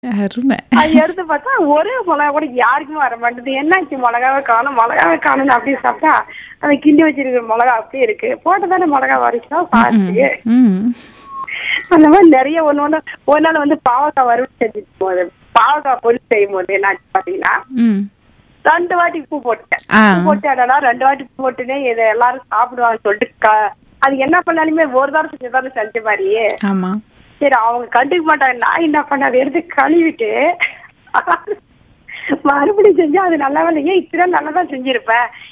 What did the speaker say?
அருமை அது எடுத்து பார்த்தா ஒரே மிளகா கூட யாருக்குமே வர மாட்டேது என்னாச்சு மிளகாவை காணும் மிளகாவை காணும் அப்படின்னு சாப்பிட்டா அந்த கிண்டி வச்சிருக்கிற மிளகா அப்படியே இருக்கு போட்டதானே மிளகா வரைக்கும் பார்த்து ம் அந்த மாதிரி நிறைய ஒண்ணு ஒண்ணு ஒரு நாள் வந்து பாவக்காய் வறுவல் செஞ்சுட்டு போது பாவக்காய் பொரி செய்யும் போது என்னாச்சு பாத்தீங்கன்னா ம் ரெண்டு வாட்டி உப்பு போட்டேன் ஆ. உப்பு போட்டு என்னன்னா ரெண்டு வாட்டி உப்பு போட்டுனே இதை எல்லாரும் சாப்பிடுவாங்கன்னு சொல்லிட்டு க- அது என்ன பண்ணாலுமே ஒரு தடவை செஞ்சதானே செஞ்ச மாதிரியே ஆமா சரி அவங்க கண்டுக்க மாட்டாங்க நான் என்ன பண்ண அதை எடுத்து கழுவிட்டு மறுபடியும் செஞ்சா அது நல்லா இல்லை ஏன் இப்பதான் நல்லா தான் செஞ்சிருப்பேன்